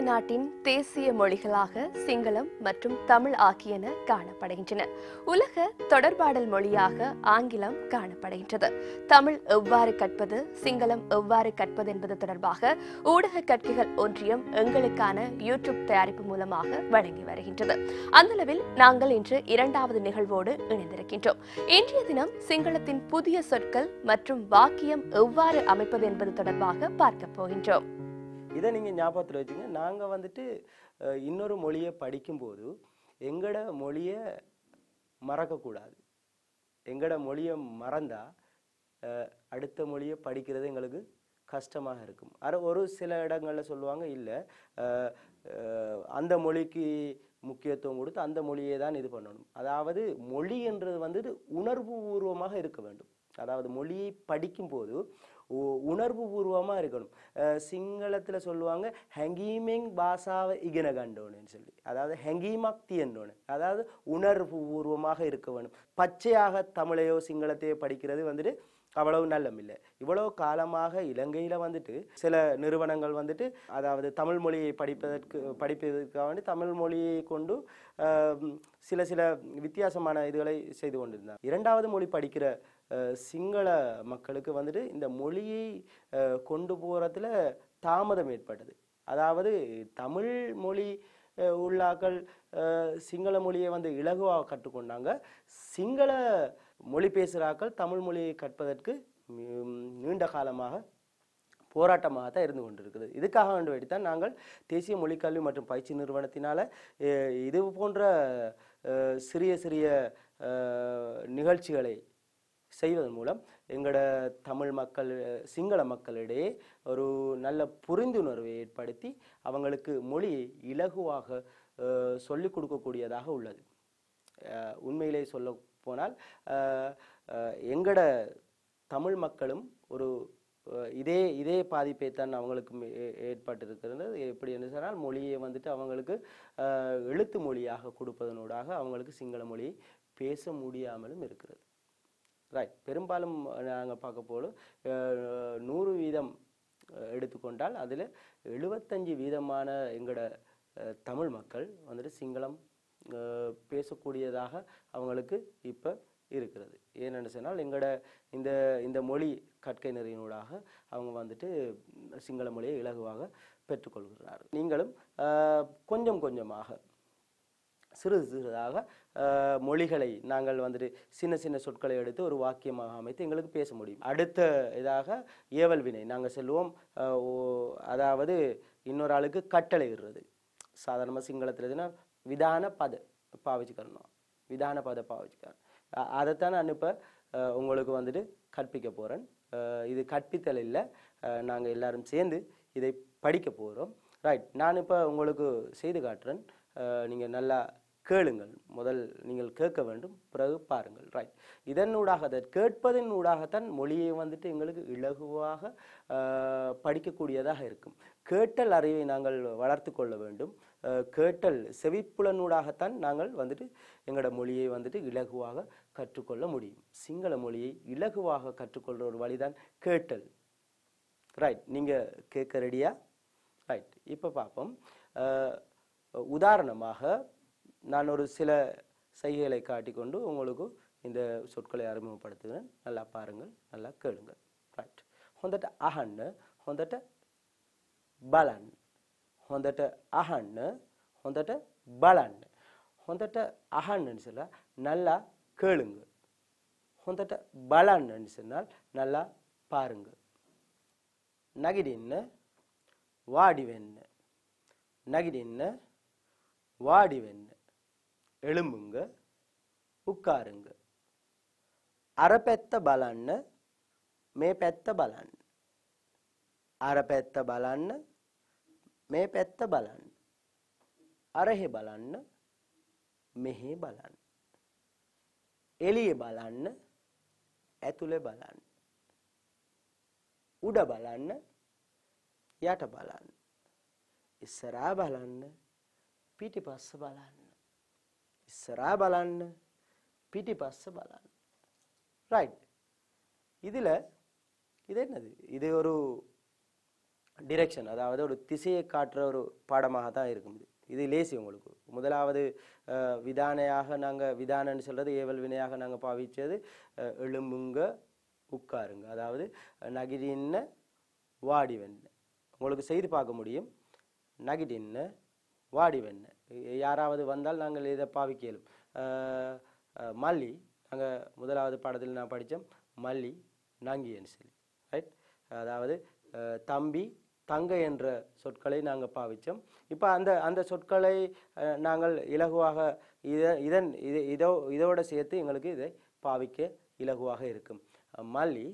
நாட்டின் தேசிய மொழிகளாக சிங்களம் மற்றும் தமிழ் ஆகியன காணப்படுகின்றன உலக தொடர்பாடல் மொழியாக ஆங்கிலம் காணப்படுகின்றது தமிழ் எவ்வாறு கற்பது சிங்களம் எவ்வாறு கற்பது என்பது தொடர்பாக ஊடக கற்கைகள் ஒன்றியம் எங்களுக்கான யூடியூப் தயாரிப்பு மூலமாக வழங்கி வருகின்றது அந்தளவில் நாங்கள் இன்று இரண்டாவது நிகழ்வோடு இணைந்திருக்கின்றோம் இன்றைய தினம் சிங்களத்தின் புதிய சொற்கள் மற்றும் வாக்கியம் எவ்வாறு அமைப்பது என்பது தொடர்பாக பார்க்க போகின்றோம் இதை நீங்கள் ஞாபகத்தில் வச்சுங்க நாங்கள் வந்துட்டு அஹ், இன்னொரு மொழியை படிக்கும்போது எங்களோட மொழியை மறக்கக்கூடாது எங்களோட மொழியை மறந்தா அஹ், அடுத்த மொழியை படிக்கிறது எங்களுக்கு கஷ்டமாக இருக்கும் அது ஒரு சில இடங்களில் சொல்லுவாங்க இல்லை அந்த மொழிக்கு முக்கியத்துவம் கொடுத்து அந்த மொழியை தான் இது பண்ணணும் அதாவது மொழி என்றது வந்துட்டு உணர்வு பூர்வமாக இருக்க வேண்டும் அதாவது மொழியை படிக்கும்போது உ- உணர்வு பூர்வமாக இருக்கணும் அஹ் சிங்களத்துல சொல்லுவாங்க ஹெங்கீமிங் பாஷாவை இகன கண்டோன்னு சொல்லி அதாவது ஹெங்கீமக் தியன்னோன்னு அதாவது உணர்வு பூர்வமாக இருக்க வேணும் பச்சையாக தமிழையோ சிங்களத்தையோ படிக்கிறது வந்துட்டு அவ்வளவு நல்லமில்லை இவ்வளவு காலமாக இலங்கையில வந்துட்டு சில நிறுவனங்கள் வந்துட்டு அதாவது தமிழ் மொழியை படிப்பதற்கு படிப்பதற்காக வேண்டி தமிழ் மொழியை கொண்டு ஆஹ், சில சில வித்தியாசமான இதுகளை செய்து கொண்டிருந்தாங்க இரண்டாவது மொழி படிக்கிற அஹ், சிங்கள மக்களுக்கு வந்துட்டு இந்த மொழியை அஹ், கொண்டு போறதுல தாமதம் ஏற்பட்டது அதாவது தமிழ் மொழி அஹ், உள்ளாக்கள் அஹ், சிங்கள மொழியை வந்து இலகுவாக கற்றுக்கொண்டாங்க சிங்கள மொழி பேசுகிறாக்கள் தமிழ் மொழியை கற்பதற்கு ம், நீண்ட காலமாக போராட்டமாக தான் இருந்து கொண்டிருக்கிறது இதுக்காக வேண்டி வேண்டித்தான் நாங்கள் தேசிய மொழிக்கல்வி மற்றும் பயிற்சி நிறுவனத்தினால அஹ், இது போன்ற அஹ், சிறிய சிறிய அஹ், நிகழ்ச்சிகளை செய்வதன் மூலம் எங்களோட தமிழ் மக்கள் அஹ், சிங்கள மக்களிடையே ஒரு நல்ல புரிந்துணர்வை ஏற்படுத்தி அவங்களுக்கு மொழியை இலகுவாக அஹ், சொல்லிக் கொடுக்கக்கூடியதாக உள்ளது அஹ், உண்மையிலே சொல்ல போனால் அஹ், அஹ், எங்கட தமிழ் மக்களும் ஒரு அஹ், இதே இதே பாதிப்பை தான் அவங்களுக்கு மே- ஏ- ஏற்பட்டிருக்கிறது எப்படி என்று சொன்னால் மொழியை வந்துட்டு அவங்களுக்கு அஹ், எழுத்து மொழியாக கொடுப்பதனூடாக அவங்களுக்கு சிங்கள மொழியை பேச முடியாமலும் இருக்கிறது ரைட் பெரும்பாலும் நாங்கள் பார்க்க போல அஹ், நூறு வீதம் அஹ், எடுத்துக்கொண்டால் அதில் எழுபத்தஞ்சு வீதமான எங்களோட அஹ், தமிழ் மக்கள் வந்துட்டு சிங்களம் அஹ், பேசக்கூடியதாக அவங்களுக்கு இப்போ இருக்கிறது ஏனென்று சொன்னால் எங்களோட இந்த இந்த மொழி கற்கை நெறியினூடாக அவங்க வந்துட்டு சிங்கள மொழியை இலகுவாக பெற்றுக்கொள்கிறார்கள் நீங்களும் அஹ், கொஞ்சம் கொஞ்சமாக சிறிது சிறிதாக அஹ், மொழிகளை நாங்கள் வந்துட்டு சின்ன சின்ன சொற்களை எடுத்து ஒரு வாக்கியமாக அமைத்து எங்களுக்கு பேச முடியும் அடுத்த இதாக ஏவல் வினை நாங்கள் சொல்லுவோம் அஹ், ஓ- அதாவது இன்னொரு ஆளுக்கு கட்டளை இடுறது சாதாரணமாக சிங்களத்தில் எதுனா விதான பத பாவிச்சுக்கணும் விதான பத பாவிச்சுக்கணும் அ- அதைத்தான் நான் இப்போ உங்களுக்கு வந்துட்டு கற்பிக்க போகிறேன் இது கற்பித்தல் இல்லை நாங்கள் எல்லாரும் சேர்ந்து இதை படிக்க போகிறோம் ரைட் நான் இப்போ உங்களுக்கு செய்து காட்டுறேன் நீங்கள் நல்லா கேளுங்கள் முதல் நீங்கள் கேட்க வேண்டும் பிறகு பாருங்கள் ரைட் இதனூடாக அதை கேட்பதன் ஊடாகத்தான் மொழியை வந்துட்டு எங்களுக்கு இலகுவாக அஹ், படிக்கக்கூடியதாக இருக்கும் கேட்டல் அறிவை நாங்கள் வளர்த்து கொள்ள வேண்டும் அஹ், கேட்டல் செவிப்புலனூடாகத்தான் நாங்கள் வந்துட்டு எங்களோட மொழியை வந்துட்டு இலகுவாக கற்றுக்கொள்ள முடியும் சிங்கள மொழியை இலகுவாக கற்றுக்கொள்கிற ஒரு வழிதான் கேட்டல் ரைட் நீங்கள் கேட்க ரெடியா ரைட் இப்போ பார்ப்போம் அஹ், உதாரணமாக நான் ஒரு சில செய்கைகளை காட்டிக்கொண்டு உங்களுக்கு இந்த சொற்களை அறிமுகப்படுத்துகிறேன் நல்லா பாருங்கள் நல்லா கேளுங்கள் ரைட் හොඳට අහන්න හොඳට බලන්න හොඳට අහන්න හොඳට බලන්න හොඳට අහන්නன்னு சொல்ல நல்லா கேளுங்க හොඳට බලන්නன்னு சொன்னால் நல்லா பாருங்க நகிடிන්න வாடி வெන්න நகிடிන්න வாடி வெන්න எழும்புங்க உட்காருங்க අර පැත්ත බලන්න මේ පැත්ත බලන්න අර පැත්ත බලන්න මේ පැත්ත බලන්න අරහෙ බලන්න මෙහෙ බලන්න එළිය බලන්න ඇතුලේ බලන්න උඩ බලන්න යට බලන්න ඉස්සරහා බලන්න පිටිපස්ස බලන්න ඉස්සරහා බලන්න පිටිපස්ස බලන්න ரைட் இதில் இது என்னது இது ஒரு டிரெக்ஷன் அதாவது ஒரு திசையை காட்டுற ஒரு பாடமாக தான் இருக்கும் இது இது லேசி உங்களுக்கு முதலாவது அஹ், விதானையாக நாங்கள் விதானன்னு சொல்கிறது ஏவல் வினையாக நாங்கள் பாவிச்சது அஹ், எழும்புங்க உட்காருங்க அதாவது நகிடின்ன வாடி வெண்ண உங்களுக்கு செய்து பார்க்க முடியும் நகிடின்ன வாடி வெண்ண யாராவது வந்தால் நாங்கள் இதை பாவிக்கலும் அஹ், அஹ், மல்லி நாங்கள் முதலாவது பாடத்தில் நான் படித்தோம் மல்லி நங்கின்னு சொல்லி ரைட் அதாவது அஹ், தம்பி தங்கை என்ற சொற்களை நாங்கள் பாவித்தோம் இப்போ அந்த அந்த சொற்களை அஹ், நாங்கள் இலகுவாக இத இதன் இது இதோ இதோட சேர்த்து எங்களுக்கு இதை பாவிக்க இலகுவாக இருக்கும் அஹ், மல்லி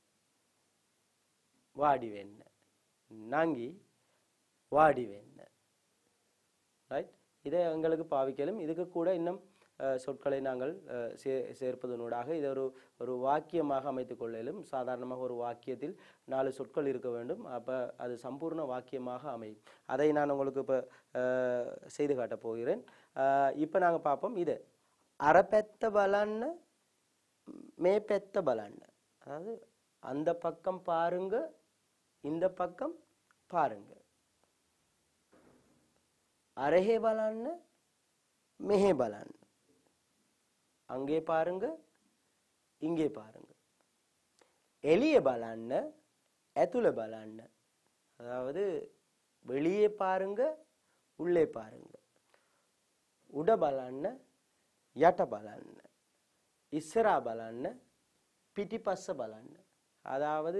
வாடி வேண்ண நாங்கி வாடி வேண்ண ரைட் இதை எங்களுக்கு பாவிக்கலும் இதுக்கு கூட இன்னும் அஹ், சொற்களை நாங்கள் அஹ், சே சேர்ப்பதனூடாக இதை ஒரு ஒரு வாக்கியமாக அமைத்துக் கொள்ளலும் சாதாரணமாக ஒரு வாக்கியத்தில் நாலு சொற்கள் இருக்க வேண்டும் அப்போ அது சம்பூர்ண வாக்கியமாக அமையும் அதை நான் உங்களுக்கு இப்போ செய்து காட்டப் போகிறேன் இப்போ நாங்கள் பார்ப்போம் இது அரைப்பெத்த பலன்னு மே பெத்த பலன்னு அதாவது அந்த பக்கம் பாருங்க இந்த பக்கம் பாருங்க அரஹே பலன்னு மெஹே பலன்னு அங்கே பாருங்க இங்கே பாருங்க எளிய பலன்னு ඇතුළ බලන්න அதாவது வெளியே பாருங்க உள்ளே பாருங்க උඩ බලන්න යට බලන්න ඉස්සරා බලන්න පිටිපස්ස බලන්න அதாவது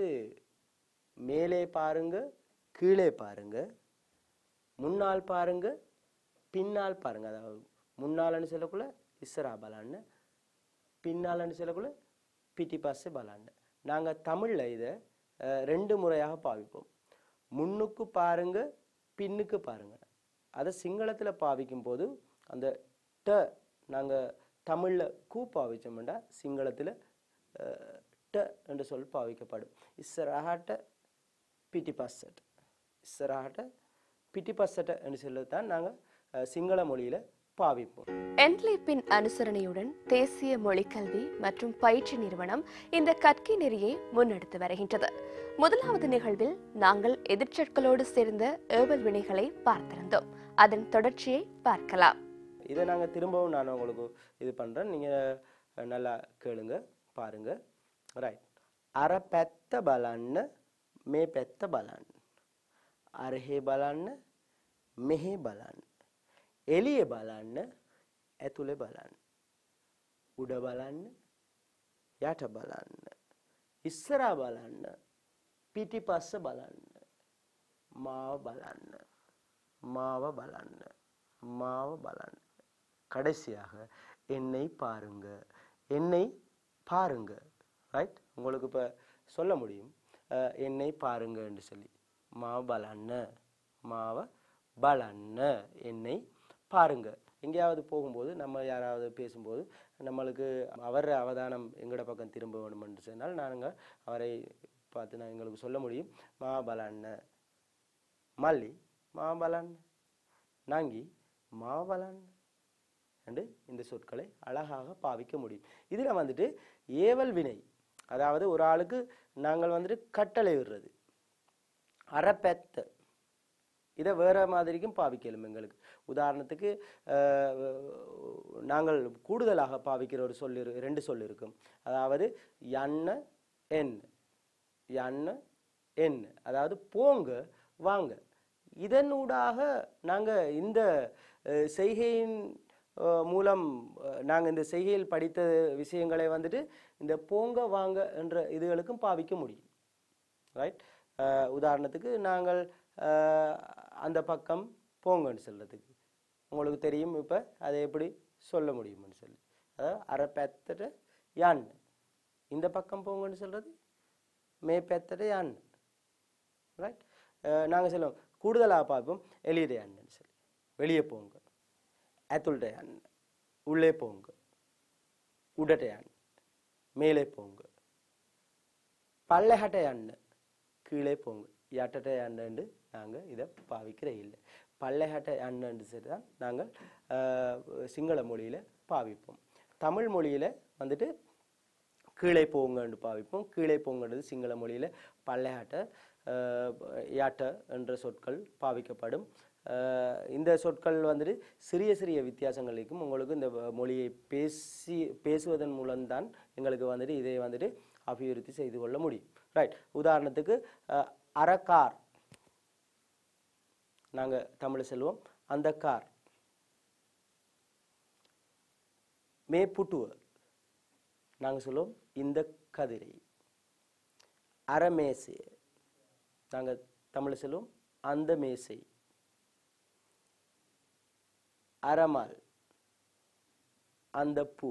மேலே பாருங்க கீழே பாருங்க முன்னால் பாருங்க பின்னால் பாருங்க அதாவது முன்னாலன்னு சொல்லக்குள்ள இස්සරா බලන්න பின்னாலன்னு சொல்லக்குள்ள பிட்டிபஸ்ஸே බලන්න நாங்க தமிழ்ல இதை அஹ், ரெண்டு முறையாக பாவிப்போம் முன்னுக்கு பாருங்க பின்னுக்கு பாருங்க அதை சிங்களத்துல பாவிக்கும் போது அந்த ட நாங்க தமிழ்ல கூ பாவிச்சோம்னா சிங்களத்துல அஹ், ட என்று சொல் பாவிக்கப்படும் இස්සරහට පිටිපස්සට ඉස්සරහට පිටිපස්සට என்று சொல்லி தான் நாங்கள் சிங்கள மொழியில பாவிப்போம் என்லிப்பின் அனுசரணையுடன் தேசிய மொழிக்கல்வி மற்றும் பயிற்சி நிறுவனம் இந்த கற்கை நெறியை முன்னெடுத்து வருகின்றது முதலாவது நிகழ்வில் நாங்கள் எதிர்ச்சொற்களோடு சேர்ந்த ஏவல் வினைகளை பார்த்திருந்தோம் அதன் தொடர்ச்சியை பார்க்கலாம் இதை நாங்கள் திரும்பவும் நான் உங்களுக்கு இது பண்ணுறேன் நீங்கள் நல்லா கேளுங்க பாருங்க ரைட் අර පැත්ත බලන්න මේ පැත්ත බලන්න අරහෙ බලන්න මෙහෙ බලන්න එළිය බලන්න ඇතුලේ බලන්න උඩ බලන්න යට බලන්න ඉස්සරහා බලන්න පිටිපස්ස බලන්න මාව බලන්න மாவ බලන්න மாவ බලන්න கடைசியாக என்னை பாருங்க என்னை பாருங்க ரைட் உங்களுக்கு இப்போ சொல்ல முடியும் அஹ், என்னை பாருங்க என்று சொல்லி மாவ பலன்ன மாவ பலன்ன என்னை பாருங்க எங்கேயாவது போகும்போது நம்ம யாராவது பேசும்போது நம்மளுக்கு அவர் அவதானம் எங்கட பக்கம் திரும்ப வேணும் என்று சொன்னால் நாங்கள் அவரை பார்த்து நான் எங்களுக்கு சொல்ல முடியும் மா பலன்ன மல்லி மா பலன் நாங்கி மா பலன் என்று இந்த சொற்களை அழகாக பாவிக்க முடியும் இதில் வந்துட்டு ஏவல் வினை அதாவது ஒரு ஆளுக்கு நாங்கள் வந்துட்டு கட்டளை விடுறது அறப்பெத்த இதை வேற மாதிரிக்கும் பாவிக்கலும் எங்களுக்கு உதாரணத்துக்கு அஹ், நாங்கள் கூடுதலாக பாவிக்கிற ஒரு சொல் இரு- ரெண்டு சொல் இருக்கும் அதாவது யன்ன என் யன்ன என் அதாவது போங்க வாங்க இதனூடாக நாங்கள் இந்த அஹ், செய்கையின் அஹ், மூலம் நாங்கள் இந்த செய்கையில் படித்த விஷயங்களை வந்துட்டு இந்த போங்க வாங்க என்ற இதுகளுக்கும் பாவிக்க முடியும் ரைட் உதாரணத்துக்கு நாங்கள் அஹ், அந்த பக்கம் போங்கன்னு சொல்றதுக்கு உங்களுக்கு தெரியும் இப்போ அதை எப்படி சொல்ல முடியும்னு சொல்லி அதாவது அரை பெத்தட்ட யான் இந்த பக்கம் போங்கன்னு சொல்றது மே பெத்தட்ட யான் ரைட் நாங்கள் சொல்லுவோம் கூடுதலாக பார்ப்போம் எளியட யான்னு சொல்லி வெளியே போங்க ඇතුළට යන්න உள்ளே போங்க උඩට යන්න மேலே போங்க பல்லஹට යන්න கீழே போங்க யட்டට යන්නண்டு நாங்கள் இதை பாவிக்கிற இல்லை பல்லஹට යන්නண்டு சரி தான் நாங்கள் அஹ், சிங்கள மொழியில பாவிப்போம் தமிழ் மொழியில வந்துட்டு கீழே போங்கன்னு பாவிப்போம் கீழே போங்கன்றது சிங்கள மொழியில பல்லஹட்ட அஹ், யாட்ட என்ற சொற்கள் பாவிக்கப்படும் அஹ், இந்த சொற்கள் வந்துட்டு சிறிய சிறிய வித்தியாசங்கள் இருக்கும் உங்களுக்கு இந்த வ- மொழியை பேசி பேசுவதன் மூலம்தான் எங்களுக்கு வந்துட்டு இதை வந்துட்டு அபிவிருத்தி செய்து கொள்ள முடியும் ரைட் உதாரணத்துக்கு அஹ், அறக்கார் நாங்க தமிழ் செல்வோம் அந்த கார் மேப்புட்டுவ நாங்க சொல்லுவோம் இந்த கதிரை அறமேசை நாங்க தமிழ் சொல்லுவோம் அந்த மேசை அறமால் அந்த பூ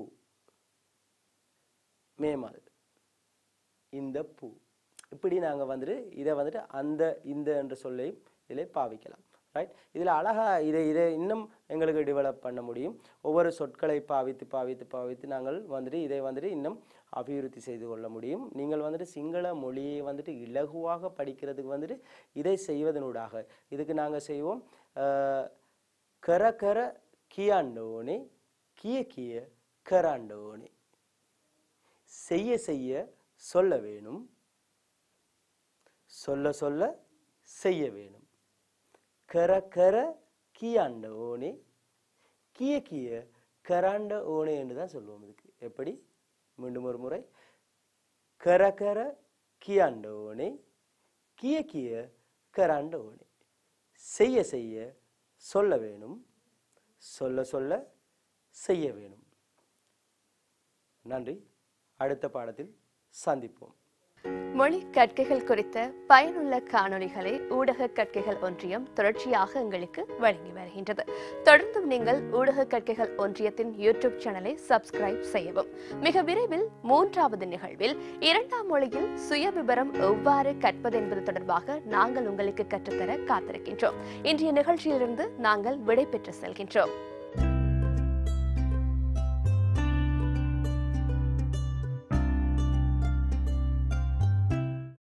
மேமால் இந்த பூ இப்படி நாங்க வந்துட்டு இதை வந்துட்டு அந்த இந்த என்ற சொல்லையும் இதில் பாவிக்கலாம் ரைட் இதில் அழகா இதை இதை இன்னும் எங்களுக்கு டெவலப் பண்ண முடியும் ஒவ்வொரு சொற்களை பாவித்து பாவித்து பாவித்து நாங்கள் வந்துட்டு இதை வந்துட்டு இன்னும் அபிவிருத்தி செய்து கொள்ள முடியும் நீங்கள் வந்துட்டு சிங்கள மொழியை வந்துட்டு இலகுவாக படிக்கிறதுக்கு வந்துட்டு இதை செய்வதனூடாக இதுக்கு நாங்கள் செய்வோம் அஹ், கர கர கியாண்டோனே கிய கிய கராண்டோனே செய்ய செய்ய சொல்ல வேணும் சொல்ல சொல்ல செய்ய வேணும் கர கர கியாண்ட ஓனே கிய கிய கராண்ட ஓனே என்று தான் சொல்லுவோம் இதுக்கு எப்படி மீண்டும் ஒரு முறை கர கர கியாண்ட ஓனே கிய கிய கராண்ட ஓனே செய்ய செய்ய சொல்ல வேணும் சொல்ல சொல்ல செய்ய வேணும் நன்றி அடுத்த பாடத்தில் சந்திப்போம் மொழி கற்கைகள் குறித்த பயனுள்ள காணொளிகளை ஊடக கற்கைகள் ஒன்றியம் தொடர்ச்சியாக எங்களுக்கு வழங்கி வருகின்றது தொடர்ந்தும் நீங்கள் ஊடக கற்கைகள் ஒன்றியத்தின் யூடியூப் சேனலை சப்ஸ்கிரைப் செய்யவும் மிக விரைவில் மூன்றாவது நிகழ்வில் இரண்டாம் மொழியில் சுயவிபரம் எவ்வாறு கற்பது என்பது தொடர்பாக நாங்கள் உங்களுக்கு கற்றுத்தர காத்திருக்கின்றோம் இன்றைய நிகழ்ச்சியிலிருந்து நாங்கள் விடை பெற்று செல்கின்றோம்